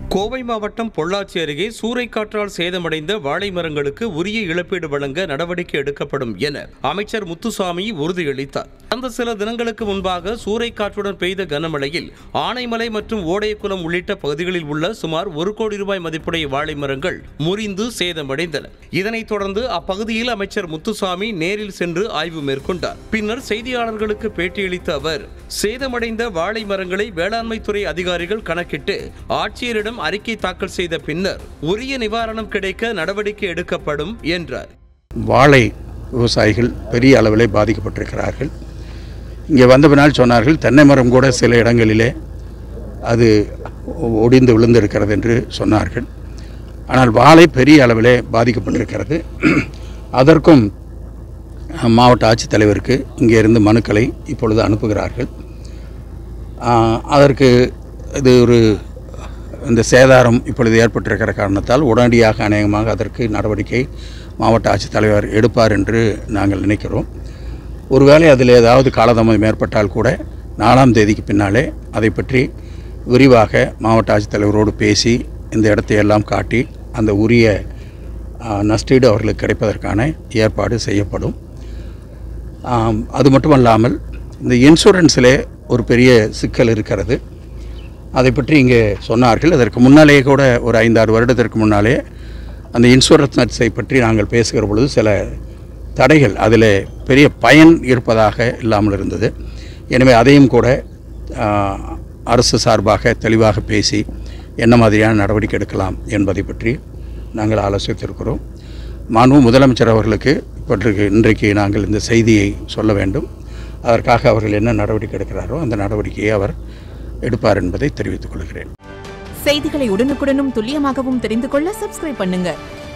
கோவை மாவட்டம் பொள்ளாச்சி அருகே சூறைக்காற்றால் சேதமடைந்த வாழை மரங்களுக்கு உரிய இழப்பீடு வழங்க நடவடிக்கை எடுக்கப்படும் என அமைச்சர் முத்துசாமி உறுதியளித்தார் கடந்த சில தினங்களுக்கு முன்பாக சூறைக்காற்றுடன் பெய்த கனமழையில் ஆனைமலை மற்றும் ஓடையக்குளம் உள்ளிட்ட பகுதிகளில் உள்ள சுமார் ஒரு கோடி ரூபாய் மதிப்புடைய வாழை மரங்கள் முறிந்து சேதமடைந்தன இதனைத் தொடர்ந்து அப்பகுதியில் அமைச்சர் முத்துசாமி நேரில் சென்று ஆய்வு மேற்கொண்டார் பின்னர் செய்தியாளர்களுக்கு பேட்டியளித்த அவர் சேதமடைந்த வாழை மரங்களை வேளாண்மைத்துறை அதிகாரிகள் கணக்கிட்டு ஆட்சியரிடம் அறிக்கை தாக்கல் செய்த பின்னர் உரிய நிவாரணம் கிடைக்க நடவடிக்கை எடுக்கப்படும் என்றார் வாழை விவசாயிகள் பெரிய அளவிலே பாதிக்கப்பட்டிருக்கிறார்கள் இங்கே வந்த பின்னால் சொன்னார்கள் தென்னை மரம் கூட சில இடங்களிலே அது ஒடிந்து விழுந்திருக்கிறது என்று சொன்னார்கள் ஆனால் வாழை பெரிய அளவிலே பாதிக்கப்பட்டிருக்கிறது அதற்கும் மாவட்ட ஆட்சித்தலைவருக்கு இங்கே இருந்து மனுக்களை இப்பொழுது அனுப்புகிறார்கள் ஆஹ், அதற்கு இது ஒரு இந்த சேதாரம் இப்பொழுது ஏற்பட்டிருக்கிற காரணத்தால் உடனடியாக அநேகமாக அதற்கு நடவடிக்கை மாவட்ட ஆட்சித்தலைவர் எடுப்பார் என்று நாங்கள் நினைக்கிறோம் ஒருவேளை அதில் ஏதாவது காலதாமதம் ஏற்பட்டால் கூட நாலாம் தேதிக்கு பின்னாலே அதை பற்றி விரிவாக மாவட்ட ஆட்சித்தலைவரோடு பேசி இந்த இடத்தை எல்லாம் காட்டி அந்த உரிய ஆ, நஷ்டீடு அவர்களுக்கு கிடைப்பதற்கான ஏற்பாடு செய்யப்படும் ஆம், அது மட்டுமல்லாமல் இந்த இன்சூரன்ஸிலே ஒரு பெரிய சிக்கல் இருக்கிறது அதை பற்றி இங்கே சொன்னார்கள் அதற்கு முன்னாலேயே கூட ஒரு ஐந்தாறு வருடத்திற்கு முன்னாலே அந்த இன்சூரன்ஸ் நட்ஸை பற்றி நாங்கள் பேசுகிற பொழுது சில தடைகள் அதில் பெரிய பயன் இருப்பதாக இல்லாமல் இருந்தது எனவே அதையும் கூட ஆ, அரசு சார்பாக தெளிவாக பேசி என்ன மாதிரியான நடவடிக்கை எடுக்கலாம் என்பதை பற்றி நாங்கள் ஆலோசித்திருக்கிறோம் மாண்பு முதலமைச்சர் அவர்களுக்கு பற்றிருக்கு இன்றைக்கு நாங்கள் இந்த செய்தியை சொல்ல வேண்டும் அதற்காக அவர்கள் என்ன நடவடிக்கை எடுக்கிறாரோ அந்த நடவடிக்கையை அவர் எடுப்பார் என்பதை தெரிவித்துக் கொள்கிறேன் செய்திகளை உடனுக்குடனும் துல்லியமாகவும் தெரிந்து கொள்ள சப்ஸ்கிரைப் பண்ணுங்க